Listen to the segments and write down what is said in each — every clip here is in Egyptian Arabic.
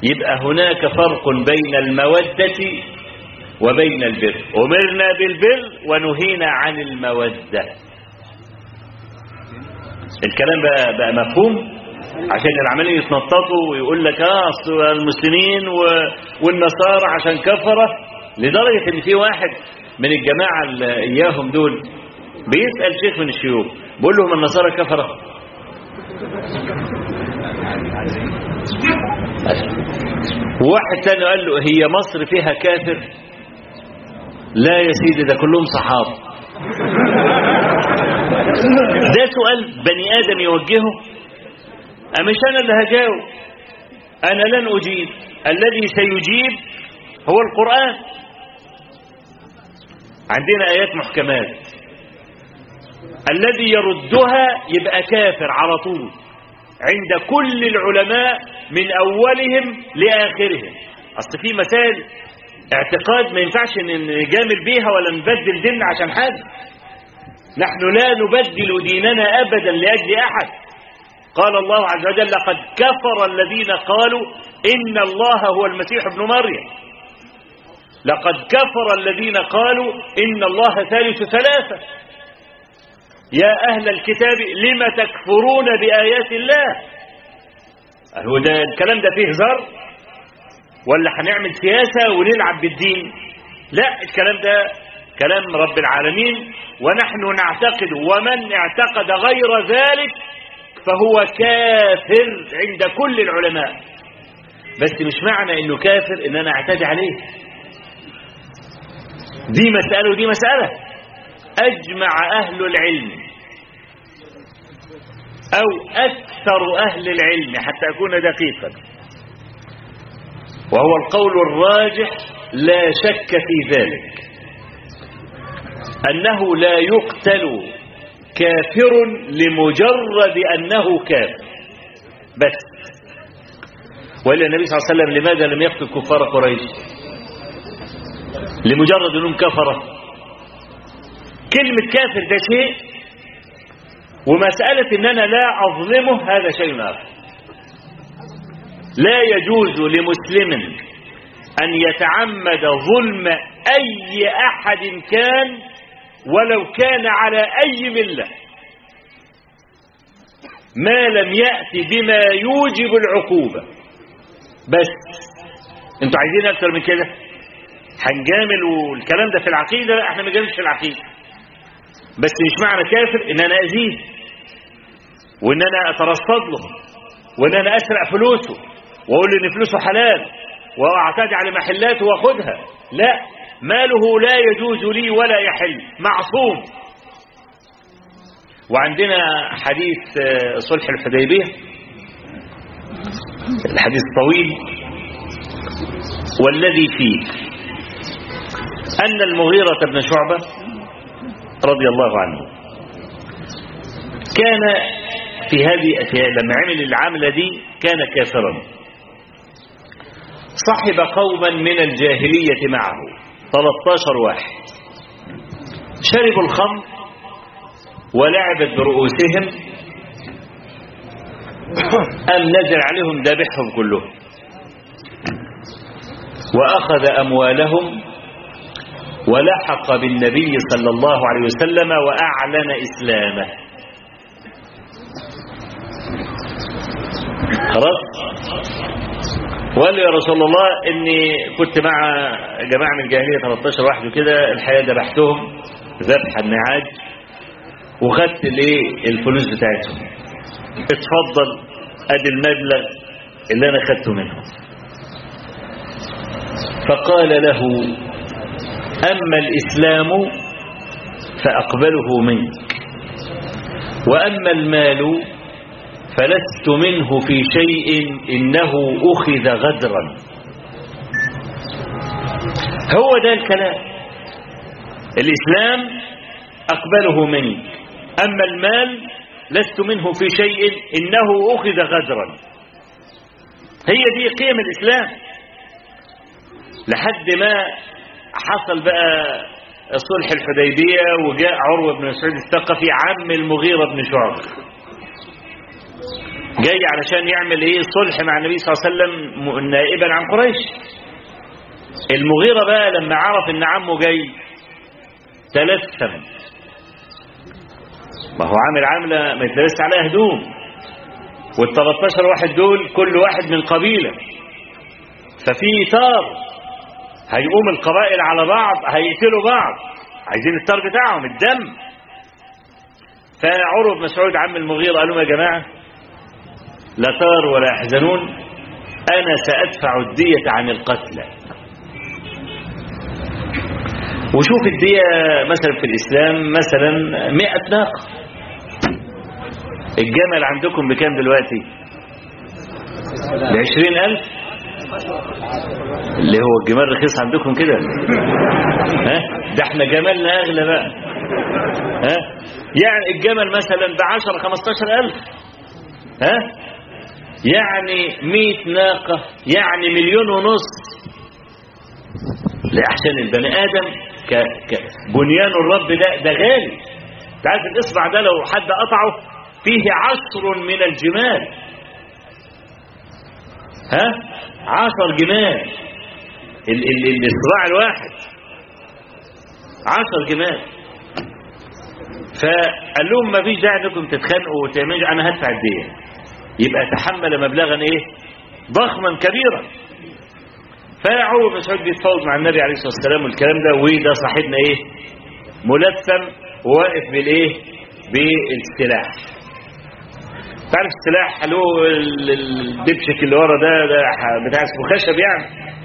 يبقى هناك فرق بين المودة وبين البر أمرنا بالبر ونهينا عن المودة الكلام بقى, بقى مفهوم عشان العملية يتنططوا ويقول لك اه اصل المسلمين و... والنصارى عشان كفرة لدرجة ان في واحد من الجماعة اللي اياهم دول بيسأل شيخ من الشيوخ بيقول لهم النصارى كفرة وواحد تاني قال له هي مصر فيها كافر لا يا سيدي ده كلهم صحابة ده سؤال بني آدم يوجهه مش أنا اللي هجاوب أنا لن أجيب الذي سيجيب هو القرآن عندنا آيات محكمات الذي يردها يبقى كافر على طول عند كل العلماء من أولهم لآخرهم أصل في مسائل اعتقاد ما ينفعش نجامل بيها ولا نبدل ديننا عشان حد نحن لا نبدل ديننا أبدا لأجل أحد قال الله عز وجل لقد كفر الذين قالوا إن الله هو المسيح ابن مريم لقد كفر الذين قالوا إن الله ثالث ثلاثة يا أهل الكتاب لم تكفرون بآيات الله هو ده الكلام ده فيه هزار ولا هنعمل سياسة ونلعب بالدين لا الكلام ده كلام رب العالمين ونحن نعتقد ومن اعتقد غير ذلك فهو كافر عند كل العلماء بس مش معنى انه كافر ان انا اعتدي عليه دي مسألة ودي مسألة اجمع اهل العلم او اكثر اهل العلم حتى اكون دقيقا وهو القول الراجح لا شك في ذلك انه لا يقتل كافر لمجرد أنه كافر بس وإلا النبي صلى الله عليه وسلم لماذا لم يقتل كفار قريش لمجرد أنهم كفرة كلمة كافر ده شيء ومسألة أن أنا لا أظلمه هذا شيء آخر لا يجوز لمسلم أن يتعمد ظلم أي أحد كان ولو كان على أي ملة ما لم يأتي بما يوجب العقوبة بس انتوا عايزين أكثر من كده هنجامل والكلام ده في العقيدة لا احنا ما جاملش في العقيدة بس مش معنى كافر ان انا اذيه وان انا اترصد له وان انا اسرق فلوسه واقول ان فلوسه حلال واعتدي على محلاته واخدها لا ماله لا يجوز لي ولا يحل معصوم وعندنا حديث صلح الحديبية الحديث طويل والذي فيه أن المغيرة بن شعبة رضي الله عنه كان في هذه في لما عمل العملة دي كان كافرا صحب قوما من الجاهلية معه 13 واحد شربوا الخمر ولعبت برؤوسهم أم نزل عليهم ذبحهم كلهم وأخذ أموالهم ولحق بالنبي صلى الله عليه وسلم وأعلن إسلامه خلاص وقال له يا رسول الله اني كنت مع جماعه من الجاهليه 13 واحد وكده الحقيقه ذبحتهم ذبح النعاج وخدت الايه الفلوس بتاعتهم اتفضل ادي المبلغ اللي انا خدته منهم فقال له اما الاسلام فاقبله منك واما المال فلست منه في شيء إنه أخذ غدرا هو ده الكلام الإسلام أقبله منك أما المال لست منه في شيء إنه أخذ غدرا هي دي قيم الإسلام لحد ما حصل بقى صلح الحديبية وجاء عروة بن مسعود الثقفي عم المغيرة بن شعبة جاي علشان يعمل ايه صلح مع النبي صلى الله عليه وسلم م- نائبا عن قريش المغيرة بقى لما عرف ان عمه جاي تلثم ما هو عامل عاملة ما يتلبس عليها هدوم وال 13 واحد دول كل واحد من قبيلة ففي تار هيقوم القبائل على بعض هيقتلوا بعض عايزين التار بتاعهم الدم فعروة بن مسعود عم المغيرة قال لهم يا جماعة لا تار ولا يحزنون أنا سأدفع الدية عن القتلى وشوف الدية مثلا في الإسلام مثلا مئة ناقة الجمل عندكم بكام دلوقتي بعشرين ألف اللي هو الجمال رخيص عندكم كده ها ده احنا جمالنا أغلى بقى ها يعني الجمل مثلا بعشر خمستاشر ألف ها يعني مئة ناقة يعني مليون ونص لأحسن البني آدم ك... ك... بنيان الرب ده ده غالي انت عارف الإصبع ده لو حد قطعه فيه عشر من الجمال ها عشر جمال ال... ال... الإصبع الواحد عشر جمال فقال لهم ما فيش داعي انكم تتخانقوا وتعملوا انا هدفع الدية يبقى تحمل مبلغا ايه ضخما كبيرا فعمر بن مسعود بيتفاوض مع النبي عليه الصلاه والسلام والكلام ده وده صاحبنا ايه ملثم وواقف بالايه بالسلاح تعرف السلاح له ال- الدبشك اللي ورا ده ده بتاع اسمه خشب يعني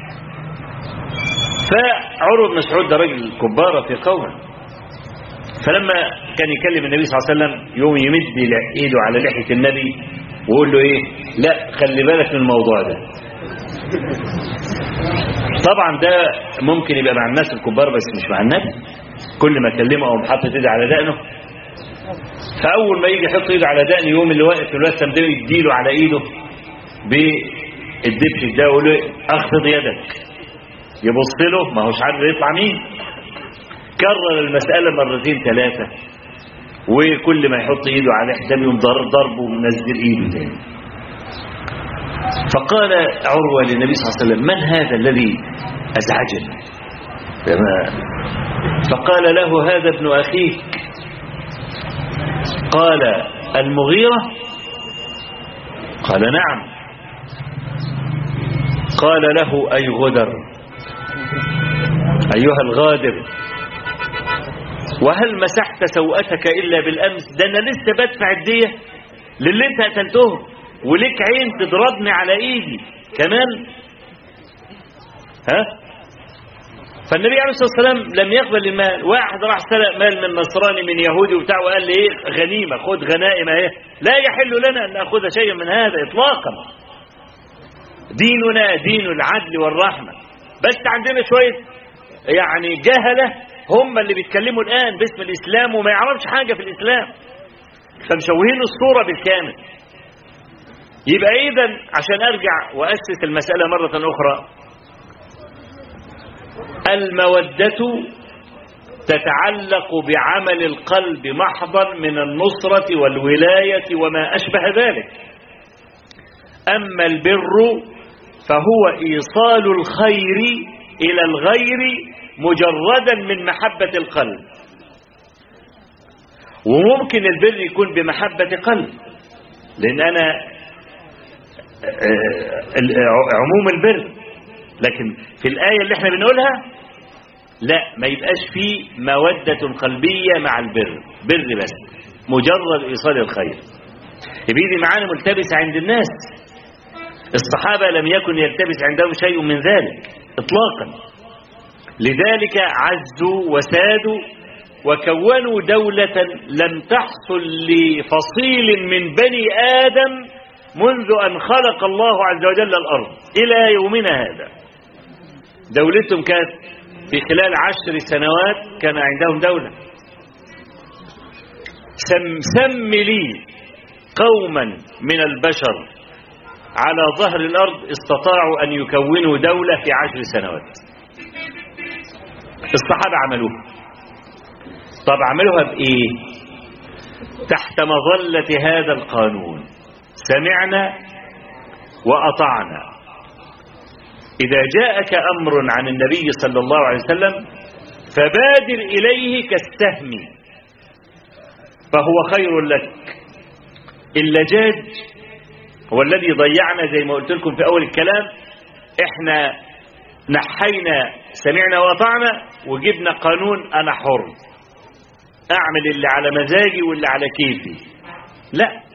فعمر بن مسعود ده راجل كبارة في قومه فلما كان يكلم النبي صلى الله عليه وسلم يوم يمد ايده على لحية النبي ويقول له ايه لا خلي بالك من الموضوع ده طبعا ده ممكن يبقى مع الناس الكبار بس مش مع النبي كل ما اكلمه او حاطط ايده على دقنه فاول ما يجي يحط ايده على دقن يوم اللي واقف في الوسم ده يديله على ايده بالدبش ده ويقول له اخفض يدك يبص له ما هوش عارف يطلع مين كرر المسألة مرتين ثلاثة وكل ما يحط ايده على حزام يوم ضرب ضربه ومنزل ايده تاني فقال عروة للنبي صلى الله عليه وسلم من هذا الذي أزعجني تمام. فقال له هذا ابن أخيك قال المغيرة قال نعم قال له أي غدر أيها الغادر وهل مسحت سوءتك إلا بالأمس ده أنا لسه بدفع الدية للي انت قتلتهم وليك عين تضربني على ايدي كمان ها فالنبي عليه الصلاة والسلام لم يقبل المال واحد راح سرق مال من نصراني من يهودي وبتاع وقال لي ايه غنيمة خد غنائم اهي لا يحل لنا ان ناخذ شيئا من هذا اطلاقا ديننا دين العدل والرحمة بس عندنا شوية يعني جهلة هم اللي بيتكلموا الآن باسم الإسلام وما يعرفش حاجة في الإسلام فمشوهين الصورة بالكامل يبقى إذا عشان أرجع وأسس المسألة مرة أخرى المودة تتعلق بعمل القلب محضا من النصرة والولاية وما أشبه ذلك أما البر فهو إيصال الخير إلى الغير مجردا من محبة القلب وممكن البر يكون بمحبة قلب لأن أنا عموم البر لكن في الآية اللي احنا بنقولها لا ما يبقاش فيه مودة قلبية مع البر بر بس مجرد إيصال الخير يبقى دي معاني ملتبسة عند الناس الصحابة لم يكن يلتبس عندهم شيء من ذلك إطلاقا لذلك عزوا وسادوا وكونوا دولة لم تحصل لفصيل من بني آدم منذ أن خلق الله عز وجل الأرض إلى يومنا هذا دولتهم كانت في خلال عشر سنوات كان عندهم دولة سم, سم لي قوما من البشر على ظهر الأرض استطاعوا أن يكونوا دولة في عشر سنوات الصحابة عملوها طب عملوها بإيه تحت مظلة هذا القانون سمعنا وأطعنا إذا جاءك أمر عن النبي صلى الله عليه وسلم فبادر إليه كالسهم فهو خير لك اللجاج هو الذي ضيعنا زي ما قلت لكم في أول الكلام احنا نحينا سمعنا وأطعنا وجبنا قانون أنا حر أعمل اللي على مزاجي واللي على كيفي لا